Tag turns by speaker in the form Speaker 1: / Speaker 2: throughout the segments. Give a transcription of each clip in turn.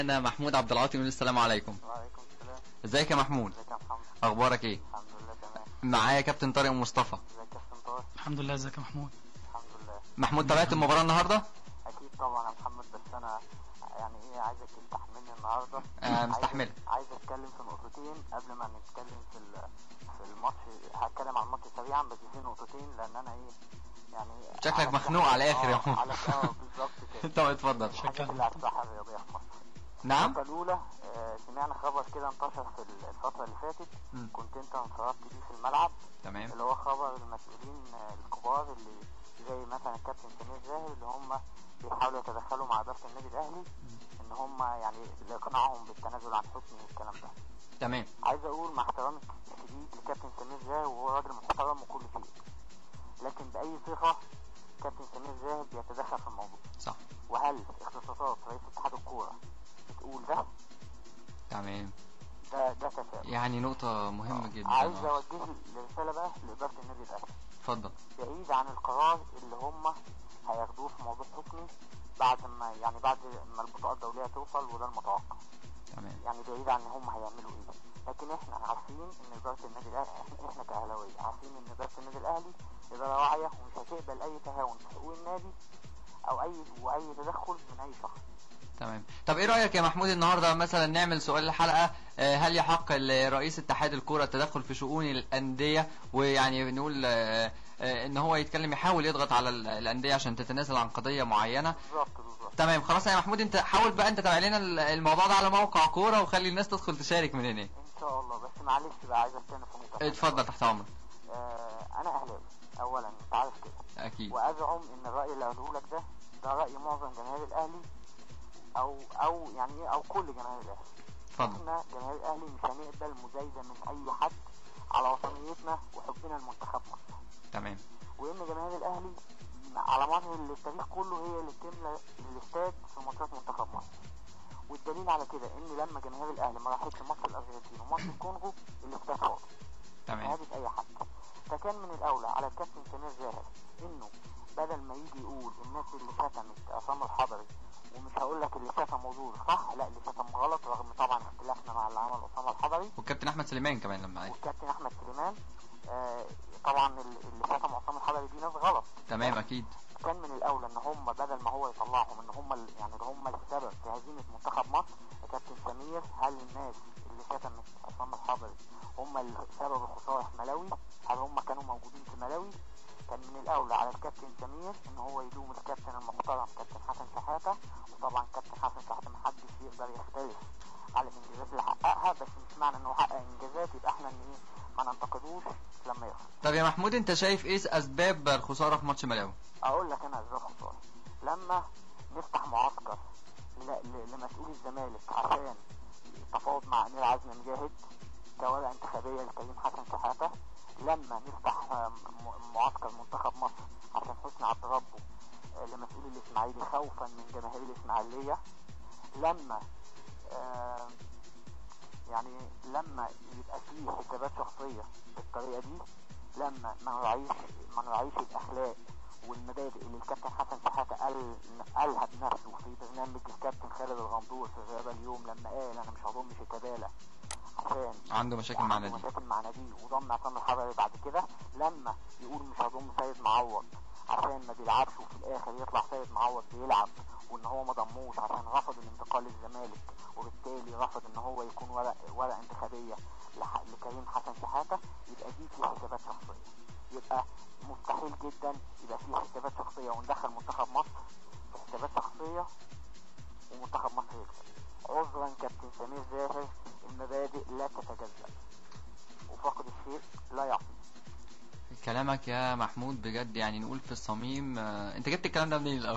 Speaker 1: انا محمود عبد العاطي نقول السلام عليكم
Speaker 2: وعليكم السلام
Speaker 1: ازيك يا محمود
Speaker 2: ازيك يا محمد
Speaker 1: اخبارك ايه
Speaker 2: الحمد لله تمام
Speaker 1: معايا كابتن طارق مصطفى
Speaker 2: ازيك يا سنطار
Speaker 3: الحمد لله ازيك يا محمود
Speaker 2: الحمد لله
Speaker 1: محمود تابعت المباراه النهارده
Speaker 2: اكيد طبعا يا محمد بس انا يعني ايه عايزك تستحملني النهارده
Speaker 1: آه، مستحملك.
Speaker 2: عايز عايز اتكلم في نقطتين قبل ما نتكلم في ال- في الماتش هتكلم عن الماتش سريعا بس في نقطتين لان انا ايه يعني
Speaker 1: شكلك
Speaker 2: على
Speaker 1: مخنوق على الآخر يا
Speaker 2: اه
Speaker 1: محمود.
Speaker 2: على اه بالظبط كده
Speaker 1: طب اتفضل
Speaker 2: الحاجات اللي على الساحه الرياضيه في مصر
Speaker 1: نعم
Speaker 2: النقطة الأولى آه، سمعنا خبر كده انتشر في الفترة اللي فاتت
Speaker 1: مم.
Speaker 2: كنت أنت انفردت بيه في الملعب
Speaker 1: تمام
Speaker 2: اللي هو خبر المسؤولين آه، الكبار اللي زي مثلا الكابتن سمير زاهر اللي هم بيحاولوا يتدخلوا مع إدارة النادي الأهلي إن هم يعني لإقناعهم بالتنازل عن حكمي والكلام ده
Speaker 1: تمام
Speaker 2: عايز أقول مع احترامي الشديد لكابتن سمير زاهر وهو راجل محترم وكل شيء لكن بأي صفة كابتن سمير زاهر بيتدخل في الموضوع
Speaker 1: صح
Speaker 2: وهل اختصاصات رئيس اتحاد الكورة بتقول ده
Speaker 1: تمام
Speaker 2: ده ده تساؤل
Speaker 1: يعني نقطة مهمة جدا
Speaker 2: عايز
Speaker 1: آه.
Speaker 2: اوجه رساله بقى لاداره النادي الاهلي
Speaker 1: اتفضل
Speaker 2: بعيد عن القرار اللي هم هياخدوه في موضوع حكمي بعد ما يعني بعد ما البطاقه الدوليه توصل وده المتوقع
Speaker 1: تمام
Speaker 2: يعني بعيد عن هم هيعملوا ايه لكن احنا عارفين ان اداره النادي الاهلي احنا, احنا كاهلاويه عارفين ان اداره النادي الاهلي اداره واعيه ومش هتقبل اي تهاون في حقوق النادي او اي واي تدخل من اي شخص
Speaker 1: تمام طب ايه رأيك يا محمود النهاردة مثلا نعمل سؤال الحلقة آه، هل يحق لرئيس اتحاد الكورة التدخل في شؤون الأندية ويعني نقول آه، آه، ان هو يتكلم يحاول يضغط على ال- الأندية عشان تتنازل عن قضية معينة
Speaker 2: بالظبط بالظبط
Speaker 1: تمام خلاص يا محمود انت حاول بقى انت تابع لنا ال- الموضوع ده على موقع كورة وخلي الناس تدخل تشارك من هنا
Speaker 2: ان شاء الله بس معلش بقى عايز اتكلم في نقطه
Speaker 1: اتفضل تحت امرك
Speaker 2: آه انا اهلاوي اولا انت عارف كده
Speaker 1: اكيد
Speaker 2: وازعم ان الراي اللي قاله لك ده ده راي معظم جماهير الاهلي او او يعني ايه او كل جماهير الاهلي
Speaker 1: اتفضل
Speaker 2: احنا جماهير الاهلي مش هنقبل مزايده من اي حد على وطنيتنا وحبنا لمنتخب مصر
Speaker 1: تمام
Speaker 2: وان جماهير الاهلي على مر التاريخ كله هي اللي بتملى الاستاد في ماتشات منتخب مصر والدليل على كده ان لما جماهير الاهلي ما راحتش ماتش الارجنتين وماتش الكونغو الاستاد فاضي
Speaker 1: تمام
Speaker 2: هادف اي حد فكان من الاولى على الكابتن سمير زاهر انه بدل ما يجي يقول الناس اللي شتمت عصام الحضري ومش هقول لك اللي شتموا دول صح لا اللي شتم غلط رغم طبعا اختلافنا مع اللي عمل عصام الحضري
Speaker 1: والكابتن احمد سليمان كمان لما قال
Speaker 2: والكابتن احمد سليمان آه طبعا اللي شتم عصام الحضري دي ناس غلط
Speaker 1: تمام اكيد
Speaker 2: كان من الاولى ان هم بدل ما هو يطلعهم ان هم ال- يعني اللي هم السبب في هزيمه منتخب مصر يا كابتن سمير هل الناس اللي شتمت عصام الحضري هم اللي سبب الخساره في ملاوي هل هم كانوا موجودين في ملاوي كان من الاولى على الكابتن سمير ان هو يلوم الكابتن المحترم كابتن حسن شحاته وطبعا كابتن حسن شحاته محدش يقدر يختلف على الانجازات اللي حققها بس مش معنى انه حقق انجازات يبقى احنا ان ايه ما ننتقدوش لما يخسر
Speaker 1: طب يا محمود انت شايف ايه اسباب الخسارة في ماتش ملاوي
Speaker 2: اقول لك انا اسباب خساره لما نفتح معسكر ل- ل- لمسؤول الزمالك عشان تفاوض مع امير عزمي مجاهد كورقه انتخابيه لكريم حسن شحاته لما نفتح آه، م- معسكر منتخب مصر عشان حسني عبد ربه آه، لمسؤول الاسماعيلي خوفا من جماهير الاسماعيليه لما آه، يعني لما يبقى فيه حسابات شخصيه بالطريقه دي لما ما نراعيش ما نراعيش الاخلاق والمبادئ اللي الكابتن حسن شحاته قال قالها بنفسه في برنامج الكابتن خالد الغندور في الرياضه اليوم لما قال انا مش هضم شيكابالا عشان
Speaker 1: عنده مشاكل مع
Speaker 2: عنده
Speaker 1: نادي
Speaker 2: مشاكل مع ناديه وضم عصام الحضري بعد كده لما يقول مش هضم سيد معوض عشان ما بيلعبش وفي الاخر يطلع سيد معوض بيلعب وان هو ما ضموش عشان رفض الانتقال للزمالك وبالتالي رفض ان هو يكون ورق ورقه انتخابيه لح- لكريم حسن شحاته يبقى دي في حسابات شخصيه يبقى مستحيل جدا يبقى في حسابات شخصيه وندخل منتخب مصر في حسابات شخصيه ومنتخب مصر يكسب عذرا كابتن سمير زاهر المبادئ لا تتجزأ وفقد الشيء لا يعطي
Speaker 1: كلامك يا محمود بجد يعني نقول في الصميم آه، انت جبت الكلام ده منين الاول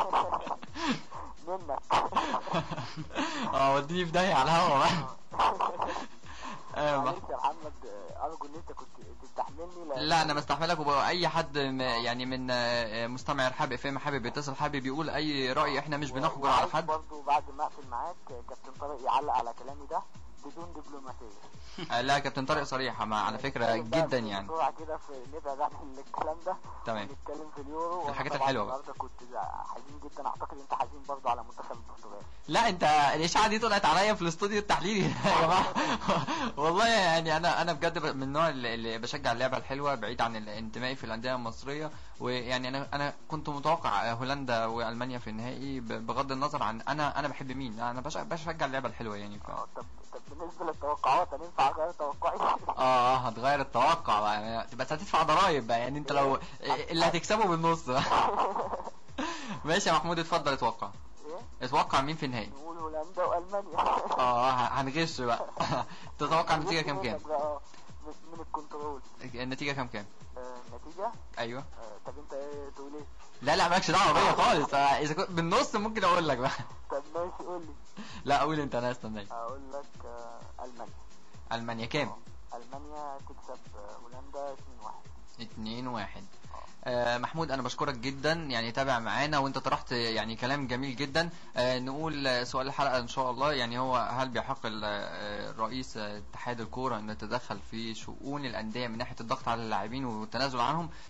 Speaker 2: منك
Speaker 1: اه وديني في داهية على الهوا بقى آه،
Speaker 2: معلش يا محمد آه، ارجو ان انت كنت تستحملني لأن-
Speaker 1: لا انا بستحملك واي حد م- يعني من آه، مستمع ارحاب اف ام حابب يتصل حابب يقول اي راي احنا مش بنحجر على
Speaker 2: وعايز
Speaker 1: حد
Speaker 2: برضه بعد ما اقفل معاك آه، كابتن طارق يعلق على كلامي ده بدون دبلوماسيه
Speaker 1: آه، لا يا كابتن طارق صريحة مع على فكرة
Speaker 2: نتكلم بقى
Speaker 1: جدا
Speaker 2: في-
Speaker 1: يعني
Speaker 2: بسرعه كده في نبعد عن الكلام ده
Speaker 1: تمام
Speaker 2: نتكلم في اليورو وأنا
Speaker 1: الحاجات
Speaker 2: طبعاً
Speaker 1: الحلوة بقى.
Speaker 2: النهارده كنت حزين جدا اعتقد انت حزين برضه على منتخب البرتغال
Speaker 1: لا انت الاشاعه دي طلعت عليا في الاستوديو التحليلي يا جماعه والله يعني انا انا بجد من النوع اللي اللي بشجع اللعبه الحلوه بعيد عن الانتماء في الانديه المصريه ويعني انا انا كنت متوقع هولندا والمانيا في النهائي ب- بغض النظر عن انا انا بحب مين انا بش- بشجع اللعبه الحلوه يعني ف...
Speaker 2: اه طب طب بالنسبه للتوقعات انا ينفع اغير توقعي
Speaker 1: اه هتغير التوقع بقى يعني بس هتدفع ضرايب بقى يعني انت لو اللي هتكسبه بالنص بقى ماشي يا محمود اتفضل اتوقع
Speaker 2: ايه
Speaker 1: اتوقع مين في النهائي
Speaker 2: نقول هولندا والمانيا
Speaker 1: اه ه- هنغش بقى تتوقع النتيجه كام كام
Speaker 2: منك بقى، اه، من من الكنترول
Speaker 1: النتيجه كام كام
Speaker 2: آه، النتيجه
Speaker 1: ايوه
Speaker 2: آه، طب انت ايه تقول ايه
Speaker 1: لا لا مالكش دعوه بيا خالص آه، اذا كنت بالنص ممكن اقول لك بقى
Speaker 2: طب ماشي قول لي
Speaker 1: لا قول انت انا استناك
Speaker 2: اقول لك آه، المانيا
Speaker 1: المانيا كام
Speaker 2: المانيا تكسب آه، هولندا 2-1
Speaker 1: 2 1 آه محمود انا بشكرك جدا يعني تابع معانا وانت طرحت يعني كلام جميل جدا آه نقول آه، سؤال الحلقه ان شاء الله يعني هو هل بيحق ال- آه، رئيس آه، اتحاد الكوره ان يتدخل في شؤون الانديه من ناحيه الضغط على اللاعبين والتنازل عنهم